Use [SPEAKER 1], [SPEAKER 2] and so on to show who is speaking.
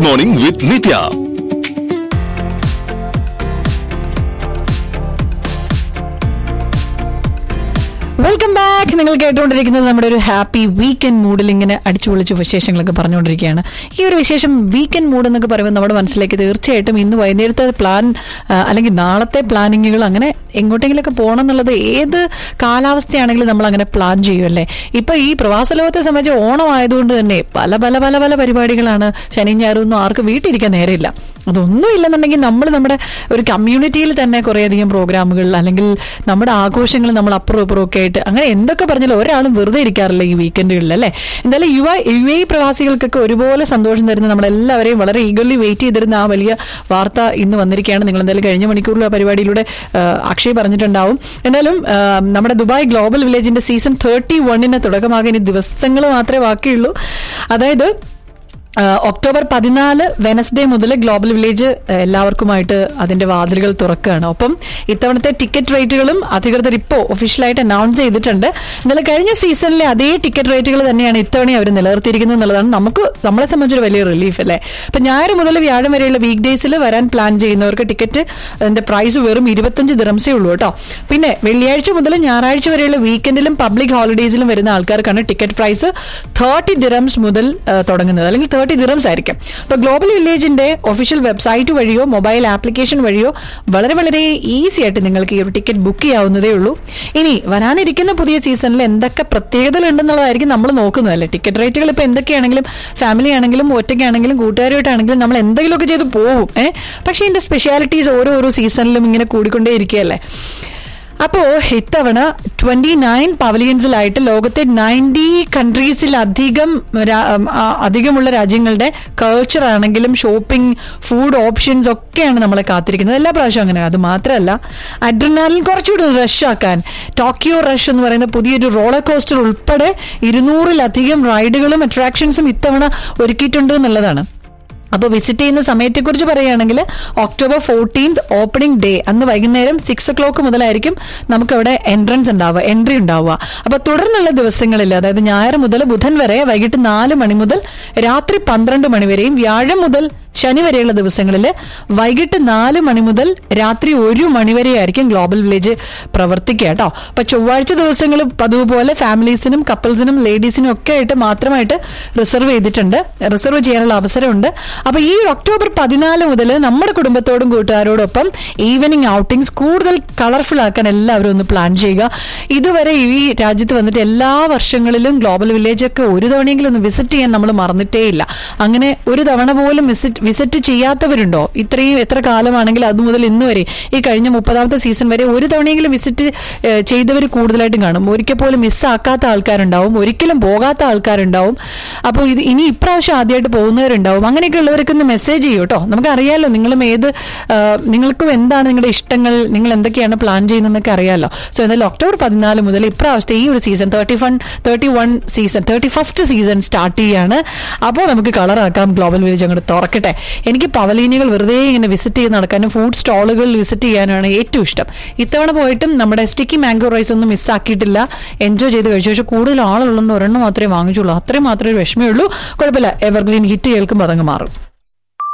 [SPEAKER 1] morning with Nithya
[SPEAKER 2] welcome back നിങ്ങൾ കേട്ടുകൊണ്ടിരിക്കുന്നത് നമ്മുടെ ഒരു ഹാപ്പി വീക്കെൻഡ് മൂഡിൽ ഇങ്ങനെ അടിച്ചു പൊളിച്ച് വിശേഷങ്ങളൊക്കെ പറഞ്ഞുകൊണ്ടിരിക്കുകയാണ് ഈ ഒരു വിശേഷം വീക്കെൻഡ് മൂഡ് എന്നൊക്കെ പറയുമ്പോൾ നമ്മുടെ മനസ്സിലേക്ക് തീർച്ചയായിട്ടും ഇന്ന് വൈകുന്നേരത്തെ പ്ലാൻ ആ, അല്ലെങ്കിൽ നാളത്തെ പ്ലാനിങ്ങുകൾ അങ്ങനെ എങ്ങോട്ടെങ്കിലൊക്കെ പോകണം എന്നുള്ളത് ഏത് കാലാവസ്ഥയാണെങ്കിലും നമ്മൾ അങ്ങനെ പ്ലാൻ ചെയ്യുമല്ലേ ഇപ്പൊ ഈ പ്രവാസ ലോകത്തെ സംബന്ധിച്ച് ഓണം ആയതുകൊണ്ട് തന്നെ പല പല പല പല പരിപാടികളാണ് ശനി ഞായറും ഒന്നും ആർക്കും വീട്ടിലിരിക്കാൻ നേരമില്ല അതൊന്നും ഇല്ലെന്നുണ്ടെങ്കിൽ നമ്മൾ നമ്മുടെ ഒരു കമ്മ്യൂണിറ്റിയിൽ തന്നെ കുറേയധികം പ്രോഗ്രാമുകൾ അല്ലെങ്കിൽ നമ്മുടെ ആഘോഷങ്ങൾ നമ്മൾ അപ്പുറം ഇപ്പുറം ഒക്കെ ആയിട്ട് അങ്ങനെ എന്തൊക്കെ പറഞ്ഞാലും ഒരാളും വെറുതെ ഇരിക്കാറില്ല ഈ വീക്കെൻഡുകളിൽ അല്ലേ എന്തായാലും യുവ യു എ പ്രവാസികൾക്കൊക്കെ ഒരുപോലെ സന്തോഷം തരുന്ന നമ്മളെല്ലാവരെയും വളരെ ഈഗർലി വെയിറ്റ് ചെയ്തിരുന്ന ആ വലിയ വാർത്ത ഇന്ന് വന്നിരിക്കുകയാണ് നിങ്ങൾ എന്തായാലും കഴിഞ്ഞ മണിക്കൂറിലെ പരിപാടിയിലൂടെ ആ, അക്ഷയ് പറഞ്ഞിട്ടുണ്ടാവും എന്തായാലും ആ, നമ്മുടെ ദുബായ് ഗ്ലോബൽ വില്ലേജിന്റെ സീസൺ തേർട്ടി വണ്ണിന് തുടക്കമാകാൻ ഇനി ദിവസങ്ങൾ മാത്രമേ ബാക്കിയുള്ളൂ അതായത് ആ, ഒക്ടോബർ പതിനാല് വെനസ്ഡേ മുതൽ ഗ്ലോബൽ വില്ലേജ് ആ, എല്ലാവർക്കുമായിട്ട് അതിന്റെ വാതിലുകൾ തുറക്കുകയാണ് ഒപ്പം ഇത്തവണത്തെ ടിക്കറ്റ് റേറ്റുകളും അധികൃതർ ഇപ്പോൾ ഒഫീഷ്യലായിട്ട് അനൗൺസ് ചെയ്തിട്ടുണ്ട് എന്നാലും കഴിഞ്ഞ സീസണിലെ അതേ ടിക്കറ്റ് റേറ്റുകൾ തന്നെയാണ് ഇത്തവണ അവർ നിലനിർത്തിയിരിക്കുന്നത് എന്നുള്ളതാണ് നമുക്ക് നമ്മളെ സംബന്ധിച്ചൊരു വലിയ റിലീഫ് അല്ലേ ഇപ്പൊ ഞായർ മുതൽ വ്യാഴം വരെയുള്ള വീക്ക് ഡേയ്സിൽ വരാൻ പ്ലാൻ ചെയ്യുന്നവർക്ക് ടിക്കറ്റ് അതിന്റെ പ്രൈസ് വെറും ഇരുപത്തഞ്ച് ദിറംസേ ഉള്ളൂ കേട്ടോ പിന്നെ വെള്ളിയാഴ്ച മുതൽ ഞായറാഴ്ച വരെയുള്ള വീക്കെൻഡിലും പബ്ലിക് ഹോളിഡേയ്സിലും വരുന്ന ആൾക്കാർക്കാണ് ടിക്കറ്റ് പ്രൈസ് തേർട്ടി ദിറംസ് മുതൽ ആ, തുടങ്ങുന്നത് അല്ലെങ്കിൽ തേർട്ടി ദിറംസ് ആയിരിക്കും അപ്പൊ ഗ്ലോബൽ വില്ലേജിന്റെ ഒഫീഷ്യൽ വെബ്സൈറ്റ് വഴിയോ മൊബൈൽ ആപ്ലിക്കേഷൻ വഴിയോ വളരെ വളരെ ഈസി ആയിട്ട് നിങ്ങൾക്ക് ഈ ഒരു ടിക്കറ്റ് ബുക്ക് ചെയ്യാവുന്നതേ ഉള്ളൂ ഇനി വരാനിരിക്കുന്ന പുതിയ സീസണിൽ എന്തൊക്കെ പ്രത്യേകതകൾ ഉണ്ടെന്നുള്ളതായിരിക്കും നമ്മൾ നോക്കുന്നത് അല്ലേ ടിക്കറ്റ് റേറ്റുകൾ ഇപ്പൊ എന്തൊക്കെയാണെങ്കിലും ഫാമിലി ആണെങ്കിലും ഒറ്റയ്ക്കാണെങ്കിലും കൂട്ടുകാരുമായിട്ടാണെങ്കിലും നമ്മൾ എന്തെങ്കിലുമൊക്കെ ചെയ്ത് പോകും ഏഹ് പക്ഷേ ഇതിന്റെ സ്പെഷ്യാലിറ്റീസ് ഓരോ ഓരോ സീസണിലും ഇങ്ങനെ കൂടിക്കൊണ്ടേ ഇരിക്കുകയല്ലേ അപ്പോ ഇത്തവണ ട്വന്റി നയൻ പവലിയൻസിലായിട്ട് ലോകത്തെ നയൻറ്റി കൺട്രീസിലധികം രാ- ആ, അധികമുള്ള രാജ്യങ്ങളുടെ കൾച്ചർ ആണെങ്കിലും ഷോപ്പിംഗ് ഫുഡ് ഓപ്ഷൻസ് ഒക്കെയാണ് നമ്മളെ കാത്തിരിക്കുന്നത് എല്ലാ പ്രാവശ്യവും അങ്ങനെ അത് മാത്രമല്ല അഡ്രിനാലിൻ കുറച്ചുകൂടി റഷ് ആക്കാൻ ടോക്കിയോ റഷ് എന്ന് പറയുന്ന പുതിയൊരു റോളർ കോസ്റ്റർ ഉൾപ്പെടെ ഇരുന്നൂറിലധികം റൈഡുകളും അട്രാക്ഷൻസും ഇത്തവണ ഒരുക്കിയിട്ടുണ്ട് എന്നുള്ളതാണ് അപ്പോൾ വിസിറ്റ് ചെയ്യുന്ന സമയത്തെക്കുറിച്ച് പറയുകയാണെങ്കിൽ ഒക്ടോബർ ഫോർട്ടീൻത് ഓപ്പണിംഗ് ഡേ അന്ന് വൈകുന്നേരം സിക്സ് ഒ ക്ലോക്ക് മുതലായിരിക്കും നമുക്കവിടെ എൻട്രൻസ് ഉണ്ടാവുക എൻട്രി ഉണ്ടാവുക അപ്പോൾ തുടർന്നുള്ള ദിവസങ്ങളിൽ അതായത് ഞായർ മുതൽ ബുധൻ വരെ വൈകിട്ട് നാല് മണി മുതൽ രാത്രി പന്ത്രണ്ട് മണി വരെയും വ്യാഴം മുതൽ ശനി വരെയുള്ള ദിവസങ്ങളിൽ വൈകിട്ട് നാല് മണി മുതൽ രാത്രി ഒരു മണി വരെയായിരിക്കും ഗ്ലോബൽ വില്ലേജ് പ്രവർത്തിക്കുക കേട്ടോ അപ്പൊ ചൊവ്വാഴ്ച ദിവസങ്ങൾ പതിവ് പോലെ ഫാമിലീസിനും കപ്പിൾസിനും ലേഡീസിനും ഒക്കെ ആയിട്ട് മാത്രമായിട്ട് റിസർവ് ചെയ്തിട്ടുണ്ട് റിസർവ് ചെയ്യാനുള്ള അവസരമുണ്ട് അപ്പൊ ഈ ഒരു ഒക്ടോബർ പതിനാല് മുതൽ നമ്മുടെ കുടുംബത്തോടും കൂട്ടുകാരോടൊപ്പം ഈവനിങ് ഔട്ടിങ്സ് കൂടുതൽ കളർഫുൾ ആക്കാൻ എല്ലാവരും ഒന്ന് പ്ലാൻ ചെയ്യുക ഇതുവരെ ഈ രാജ്യത്ത് വന്നിട്ട് എല്ലാ വർഷങ്ങളിലും ഗ്ലോബൽ വില്ലേജ് ഒക്കെ ഒരു തവണയെങ്കിലും ഒന്ന് വിസിറ്റ് ചെയ്യാൻ നമ്മൾ മറന്നിട്ടേ ഇല്ല അങ്ങനെ ഒരു തവണ പോലും വിസിറ്റ് വിസിറ്റ് ചെയ്യാത്തവരുണ്ടോ ഇത്രയും എത്ര കാലമാണെങ്കിൽ അത് മുതൽ ഇന്ന് വരെ ഈ കഴിഞ്ഞ മുപ്പതാമത്തെ സീസൺ വരെ ഒരു തവണയെങ്കിലും വിസിറ്റ് ചെയ്തവർ കൂടുതലായിട്ടും കാണും ഒരിക്കൽ പോലും മിസ്സാക്കാത്ത ആൾക്കാരുണ്ടാവും ഒരിക്കലും പോകാത്ത ആൾക്കാരുണ്ടാവും അപ്പോൾ ഇത് ഇനി ഇപ്രാവശ്യം ആദ്യമായിട്ട് പോകുന്നവരുണ്ടാവും അങ്ങനെയൊക്കെ ഉള്ളവരൊക്കെ ഒന്ന് മെസ്സേജ് ചെയ്യൂ കേട്ടോ നമുക്കറിയാലോ നിങ്ങളും ഏത് ആ, നിങ്ങൾക്കും എന്താണ് നിങ്ങളുടെ ഇഷ്ടങ്ങൾ നിങ്ങൾ എന്തൊക്കെയാണ് പ്ലാൻ ചെയ്യുന്നതെന്നൊക്കെ അറിയാലോ സോ എന്തായാലും ഒക്ടോബർ പതിനാല് മുതൽ ഇപ്രാവശ്യത്തെ ഈ ഒരു season thirty one thirty one season thirty first season start ചെയ്യാണ് അപ്പോൾ നമുക്ക് കളറാക്കാം ഗ്ലോബൽ വില്ലേജ് അങ്ങോട്ട് തുറക്കട്ടെ എനിക്ക് പവലീനുകൾ വെറുതെ ഇങ്ങനെ വിസിറ്റ് ചെയ്ത് നടക്കാനും ഫുഡ് സ്റ്റോളുകൾ വിസിറ്റ് ചെയ്യാനാണ് ഏറ്റവും ഇഷ്ടം ഇത്തവണ പോയിട്ടും നമ്മുടെ സ്റ്റിക്കി മാംഗോ റൈസ് ഒന്നും മിസ്സാക്കിയിട്ടില്ല എൻജോയ് ചെയ്ത് കഴിച്ചു പക്ഷേ കൂടുതൽ ആളുള്ളതുകൊണ്ട് ഒരെണ്ണം മാത്രമേ വാങ്ങിച്ചുള്ളൂ അത്രയും മാത്രമേ ഒരു വിഷമേ ഉള്ളൂ കുഴപ്പമില്ല എവർഗ്രീൻ ഹിറ്റ് കേൾക്കുമ്പോൾ അതങ്ങ് മാറും